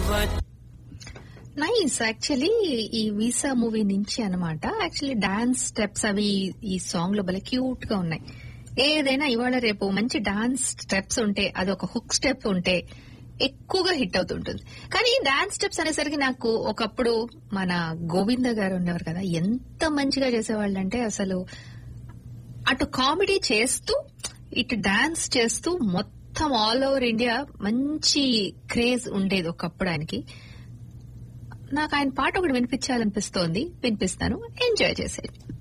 nice actually ఈ visa movie నుంచి అన్నమాట యాక్చువల్లీ డాన్స్ స్టెప్స్ అవి ఈ సాంగ్ లో భలే క్యూట్ గా ఉన్నాయి ఏదైనా ఇవాళ రేపు మంచి డాన్స్ స్టెప్స్ ఉంటే అది ఒక హుక్ స్టెప్ ఉంటే ఎక్కువగా హిట్ అవుతుంటుంది కానీ ఈ డాన్స్ స్టెప్స్ అనేసరికి నాకు ఒకప్పుడు మన గోవింద గారు ఉండేవారు కదా ఎంత మంచిగా చేసేవాళ్ళు అంటే అసలు అటు కామెడీ చేస్తూ ఇటు డాన్స్ చేస్తూ మొత్తం ఆల్ ఓవర్ ఇండియా మంచి క్రేజ్ ఉండేది ఒకప్పుడు ఆయనకి నాకు ఆయన పాట ఒకటి వినిపించాలనిపిస్తోంది వినిపిస్తాను ఎంజాయ్ చేసేది